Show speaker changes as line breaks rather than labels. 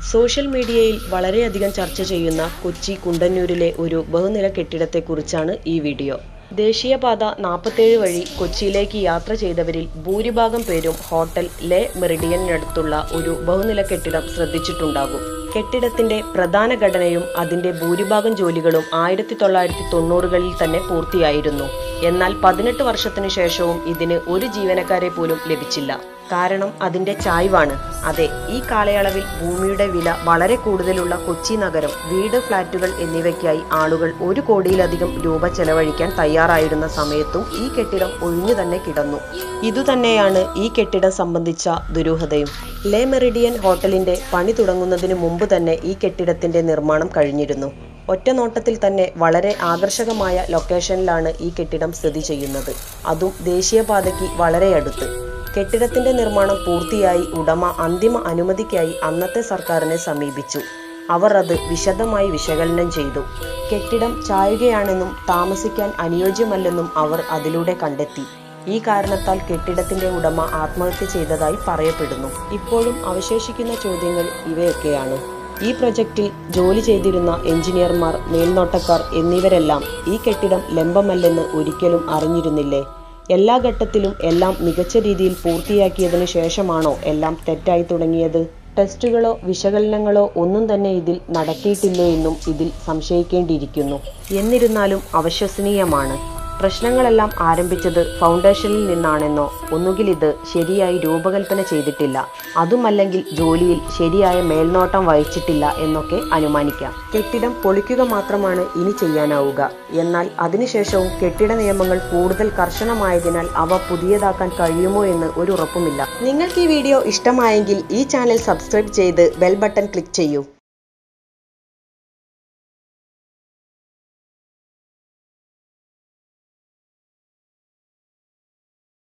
social മീഡിയയിൽ വളരെയധികം ചർച്ച ചെയ്യുന്ന കൊച്ചി കുണ്ടന്നൂരിലെ ഒരു ബഹുനില കെട്ടിടത്തെക്കുറിച്ചാണ് ഈ വീഡിയോ ദേശീയപാത നാൽപ്പത്തേഴ് വഴി കൊച്ചിയിലേക്ക് യാത്ര ചെയ്തവരിൽ ഭൂരിഭാഗം പേരും ഹോട്ടൽ ലെ മെറിഡിയനടുത്തുള്ള ഒരു ബഹുനില കെട്ടിടം ശ്രദ്ധിച്ചിട്ടുണ്ടാകും കെട്ടിടത്തിന്റെ പ്രധാന ഘടനയും അതിന്റെ ഭൂരിഭാഗം ജോലികളും ആയിരത്തി തൊള്ളായിരത്തി തൊണ്ണൂറുകളിൽ തന്നെ പൂർത്തിയായിരുന്നു എന്നാൽ പതിനെട്ട് വർഷത്തിനു ശേഷവും ഇതിന് ഒരു ജീവനക്കാരെ പോലും ലഭിച്ചില്ല കാരണം അതിന്റെ ചായ്വാണ് അതെ ഈ കാലയളവിൽ ഭൂമിയുടെ വില വളരെ കൂടുതലുള്ള കൊച്ചി നഗരം വീട് ഫ്ളാറ്റുകൾ എന്നിവയ്ക്കായി ആളുകൾ ഒരു കോടിയിലധികം രൂപ ചെലവഴിക്കാൻ തയ്യാറായിരുന്ന സമയത്തും ഈ കെട്ടിടം ഒഴിഞ്ഞു തന്നെ കിടന്നു ഇതുതന്നെയാണ് ഈ കെട്ടിടം സംബന്ധിച്ച ദുരൂഹതയും ലേ മെറിഡിയൻ ഹോട്ടലിന്റെ പണി തുടങ്ങുന്നതിന് മുമ്പ് തന്നെ ഈ കെട്ടിടത്തിന്റെ നിർമ്മാണം കഴിഞ്ഞിരുന്നു ഒറ്റ നോട്ടത്തിൽ തന്നെ വളരെ ആകർഷകമായ ലൊക്കേഷനിലാണ് ഈ കെട്ടിടം സ്ഥിതി ചെയ്യുന്നത് അതും ദേശീയപാതയ്ക്ക് വളരെ അടുത്ത് കെട്ടിടത്തിന്റെ നിർമ്മാണം പൂർത്തിയായി ഉടമ അന്തിമ അനുമതിക്കായി അന്നത്തെ സർക്കാരിനെ സമീപിച്ചു അവർ അത് വിശദമായി വിശകലനം ചെയ്തു കെട്ടിടം ചായുകയാണെന്നും താമസിക്കാൻ അനുയോജ്യമല്ലെന്നും അവർ അതിലൂടെ കണ്ടെത്തി ഈ കാരണത്താൽ കെട്ടിടത്തിന്റെ ഉടമ ആത്മഹത്യ ചെയ്തതായി പറയപ്പെടുന്നു ഇപ്പോഴും അവശേഷിക്കുന്ന ചോദ്യങ്ങൾ ഇവയൊക്കെയാണ് ഈ പ്രൊജക്റ്റിൽ ജോലി ചെയ്തിരുന്ന എഞ്ചിനീയർമാർ മേൽനോട്ടക്കാർ എന്നിവരെല്ലാം ഈ കെട്ടിടം ലംബമല്ലെന്ന് ഒരിക്കലും അറിഞ്ഞിരുന്നില്ലേ എല്ലാ ഘട്ടത്തിലും എല്ലാം മികച്ച രീതിയിൽ പൂർത്തിയാക്കിയതിനു ശേഷമാണോ എല്ലാം തെറ്റായി തുടങ്ങിയത് ടെസ്റ്റുകളോ വിശകലനങ്ങളോ ഒന്നും തന്നെ ഇതിൽ നടത്തിയിട്ടില്ലേ എന്നും ഇതിൽ സംശയിക്കേണ്ടിയിരിക്കുന്നു എന്നിരുന്നാലും അവിശ്വസനീയമാണ് പ്രശ്നങ്ങളെല്ലാം ആരംഭിച്ചത് ഫൗണ്ടേഷനിൽ നിന്നാണെന്നോ ഒന്നുകിൽ ഇത് ശരിയായി രൂപകൽപ്പന ചെയ്തിട്ടില്ല അതുമല്ലെങ്കിൽ ജോലിയിൽ ശരിയായ മേൽനോട്ടം വഹിച്ചിട്ടില്ല എന്നൊക്കെ അനുമാനിക്കാം കെട്ടിടം പൊളിക്കുക മാത്രമാണ് ഇനി ചെയ്യാനാവുക എന്നാൽ അതിനുശേഷവും കെട്ടിട നിയമങ്ങൾ കൂടുതൽ കർശനമായതിനാൽ അവ പുതിയതാക്കാൻ കഴിയുമോ എന്ന് ഒരു ഉറപ്പുമില്ല നിങ്ങൾക്ക് ഈ വീഡിയോ ഇഷ്ടമായെങ്കിൽ ഈ ചാനൽ സബ്സ്ക്രൈബ് ചെയ്ത് ബെൽ ബട്ടൺ ക്ലിക്ക് ചെയ്യൂ